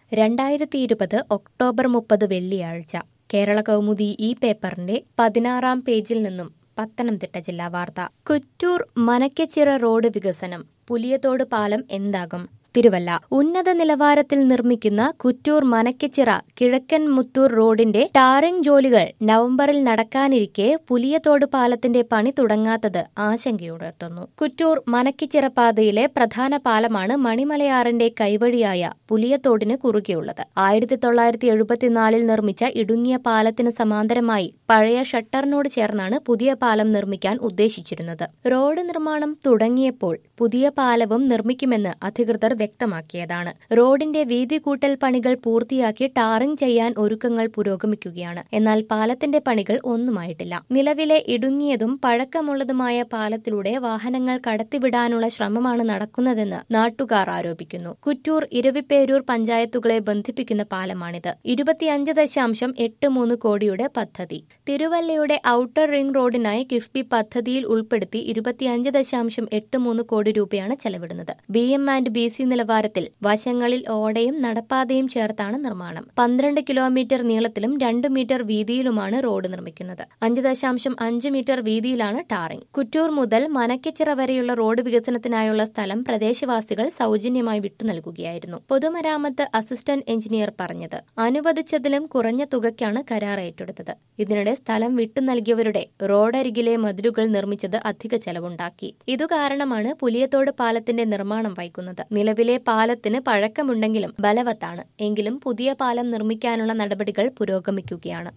രണ്ടായിരത്തി ഇരുപത് ഒക്ടോബർ മുപ്പത് വെള്ളിയാഴ്ച കേരള കൗമുദി ഈ പേപ്പറിന്റെ പതിനാറാം പേജിൽ നിന്നും പത്തനംതിട്ട ജില്ലാ വാർത്ത കുറ്റൂർ മനക്കച്ചിറ റോഡ് വികസനം പുലിയത്തോട് പാലം എന്താകും തിരുവല്ല ഉന്നത നിലവാരത്തിൽ നിർമ്മിക്കുന്ന കുറ്റൂർ മനക്കച്ചിറ കിഴക്കൻ മുത്തൂർ റോഡിന്റെ ടാറിംഗ് ജോലികൾ നവംബറിൽ നടക്കാനിരിക്കെ പുലിയത്തോട് പാലത്തിന്റെ പണി തുടങ്ങാത്തത് ആശങ്കയുണർത്തുന്നു കുറ്റൂർ മനക്കച്ചിറ പാതയിലെ പ്രധാന പാലമാണ് മണിമലയാറിന്റെ കൈവഴിയായ പുലിയത്തോടിന് കുറുകെയുള്ളത് ആയിരത്തി തൊള്ളായിരത്തി എഴുപത്തിനാലിൽ നിർമ്മിച്ച ഇടുങ്ങിയ പാലത്തിന് സമാന്തരമായി പഴയ ഷട്ടറിനോട് ചേർന്നാണ് പുതിയ പാലം നിർമ്മിക്കാൻ ഉദ്ദേശിച്ചിരുന്നത് റോഡ് നിർമ്മാണം തുടങ്ങിയപ്പോൾ പുതിയ പാലവും നിർമ്മിക്കുമെന്ന് അധികൃതർ വ്യക്തമാക്കിയതാണ് റോഡിന്റെ വീതി കൂട്ടൽ പണികൾ പൂർത്തിയാക്കി ടാറിംഗ് ചെയ്യാൻ ഒരുക്കങ്ങൾ പുരോഗമിക്കുകയാണ് എന്നാൽ പാലത്തിന്റെ പണികൾ ഒന്നുമായിട്ടില്ല നിലവിലെ ഇടുങ്ങിയതും പഴക്കമുള്ളതുമായ പാലത്തിലൂടെ വാഹനങ്ങൾ കടത്തിവിടാനുള്ള ശ്രമമാണ് നടക്കുന്നതെന്ന് നാട്ടുകാർ ആരോപിക്കുന്നു കുറ്റൂർ ഇരവിപ്പേരൂർ പഞ്ചായത്തുകളെ ബന്ധിപ്പിക്കുന്ന പാലമാണിത് ഇരുപത്തിയഞ്ച് ദശാംശം എട്ട് മൂന്ന് കോടിയുടെ പദ്ധതി തിരുവല്ലയുടെ ഔട്ടർ റിംഗ് റോഡിനായി കിഫ്ബി പദ്ധതിയിൽ ഉൾപ്പെടുത്തി ഇരുപത്തിയഞ്ച് ദശാംശം എട്ട് മൂന്ന് കോടി രൂപയാണ് ചെലവിടുന്നത് B M and B C നിലവാരത്തിൽ വശങ്ങളിൽ ഓടയും നടപ്പാതയും ചേർത്താണ് നിർമ്മാണം പന്ത്രണ്ട് കിലോമീറ്റർ നീളത്തിലും രണ്ട് മീറ്റർ വീതിയിലുമാണ് റോഡ് നിർമ്മിക്കുന്നത് അഞ്ച് ദശാംശം അഞ്ച് മീറ്റർ വീതിയിലാണ് ടാറിംഗ് കുറ്റൂർ മുതൽ മനക്കച്ചിറ വരെയുള്ള റോഡ് വികസനത്തിനായുള്ള സ്ഥലം പ്രദേശവാസികൾ സൗജന്യമായി വിട്ടു നൽകുകയായിരുന്നു പൊതുമരാമത്ത് അസിസ്റ്റന്റ് എഞ്ചിനീയർ പറഞ്ഞത് അനുവദിച്ചതിലും കുറഞ്ഞ തുകയ്ക്കാണ് കരാർ ഏറ്റെടുത്തത് ഇതിനിടെ സ്ഥലം വിട്ടു നൽകിയവരുടെ റോഡരികിലെ മതിലുകൾ നിർമ്മിച്ചത് അധിക ചെലവുണ്ടാക്കി ഇതുകാരണമാണ് പുലിയത്തോട് പാലത്തിന്റെ നിർമ്മാണം വൈകുന്നത് നിലവിലെ പാലത്തിന് പഴക്കമുണ്ടെങ്കിലും ബലവത്താണ് എങ്കിലും പുതിയ പാലം നിർമ്മിക്കാനുള്ള നടപടികൾ പുരോഗമിക്കുകയാണ്